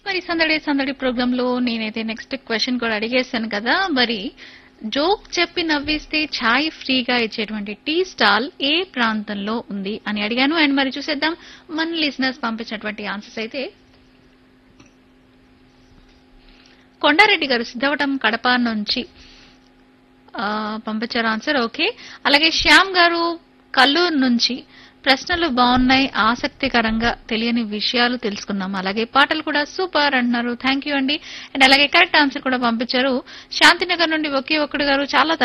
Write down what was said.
మరి సందడి సందడి ప్రోగ్రామ్ లో నేనైతే నెక్స్ట్ క్వశ్చన్ కూడా అడిగేశాను కదా మరి జోక్ చెప్పి నవ్విస్తే ఛాయ్ ఫ్రీగా ఇచ్చేటువంటి టీ స్టాల్ ఏ ప్రాంతంలో ఉంది అని అడిగాను అండ్ మరి చూసేద్దాం మన లిసినర్స్ పంపించినటువంటి ఆన్సర్స్ అయితే కొండారెడ్డి గారు సిద్ధవటం కడప నుంచి ఆ, పంపించారు ఆన్సర్ ఓకే అలాగే శ్యామ్ గారు కల్లూరు నుంచి ప్రశ్నలు బాగున్నాయి ఆసక్తికరంగా తెలియని విషయాలు తెలుసుకున్నాం అలాగే పాటలు కూడా సూపర్ అంటున్నారు థ్యాంక్ యూ అండి అండ్ అలాగే కరెక్ట్ ఆన్సర్ కూడా పంపించారు శాంతినగర్ నుండి ఒకే ఒక్కడు గారు చాలా